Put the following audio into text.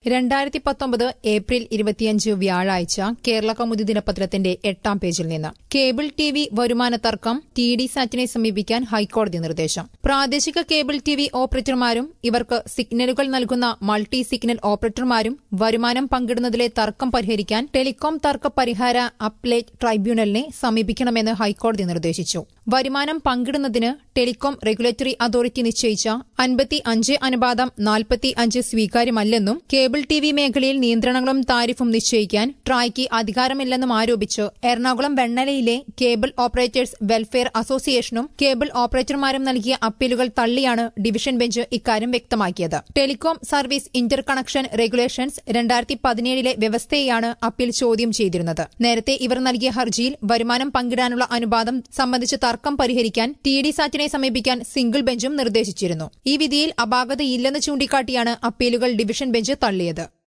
രണ്ടായിരത്തി പത്തൊമ്പത് ഏപ്രിൽ ഇരുപത്തിയഞ്ച് വ്യാഴാഴ്ച കേരള കൗമുദി ദിനപത്രത്തിന്റെ എട്ടാം പേജിൽ നിന്ന് കേബിൾ ടി വി വരുമാന തർക്കം ടി ഡി സാറ്റിനെ സമീപിക്കാൻ ഹൈക്കോടതി നിർദ്ദേശം പ്രാദേശിക കേബിൾ ടി വി ഓപ്പറേറ്റർമാരും ഇവർക്ക് സിഗ്നലുകൾ നൽകുന്ന മൾട്ടി സിഗ്നൽ ഓപ്പറേറ്റർമാരും വരുമാനം പങ്കിടുന്നതിലെ തർക്കം പരിഹരിക്കാൻ ടെലികോം തർക്ക പരിഹാര അപ്ലേറ്റ് ട്രൈബ്യൂണലിനെ സമീപിക്കണമെന്ന് ഹൈക്കോടതി നിർദ്ദേശിച്ചു വരുമാനം പങ്കിടുന്നതിന് ടെലികോം റെഗുലേറ്ററി അതോറിറ്റി നിശ്ചയിച്ച അൻപത്തി അഞ്ച് അനുപാതം നാൽപ്പത്തി അഞ്ച് സ്വീകാര്യമല്ലെന്നും കേബിൾ ടി വി മേഖലയിൽ നിയന്ത്രണങ്ങളും താരിഫും നിശ്ചയിക്കാൻ ട്രായ്ക്ക് അധികാരമില്ലെന്നും ആരോപിച്ച് എറണാകുളം വെണ്ണലയിലെ കേബിൾ ഓപ്പറേറ്റേഴ്സ് വെൽഫെയർ അസോസിയേഷനും കേബിൾ ഓപ്പറേറ്റർമാരും നൽകിയ അപ്പീലുകൾ തള്ളിയാണ് ഡിവിഷൻ ബെഞ്ച് ഇക്കാര്യം വ്യക്തമാക്കിയത് telecom service interconnection regulations രണ്ടായിരത്തി പതിനേഴിലെ വ്യവസ്ഥയെയാണ് അപ്പീൽ ചോദ്യം ചെയ്തിരുന്നത് നേരത്തെ ഇവർ നൽകിയ ഹർജിയിൽ വരുമാനം പങ്കിടാനുള്ള അനുപാതം സംബന്ധിച്ച് തർക്കം പരിഹരിക്കാൻ ടി ഡി സാറ്റിനെ സമീപിക്കാൻ സിംഗിൾ ബെഞ്ചും നിർദ്ദേശിച്ചിരുന്നു ഈ വിധിയിൽ അപാകതയില്ലെന്ന് ചൂണ്ടിക്കാട്ടിയാണ് അപ്പീലുകൾ ഡിവിഷൻ ബെഞ്ച് തള്ളിയത്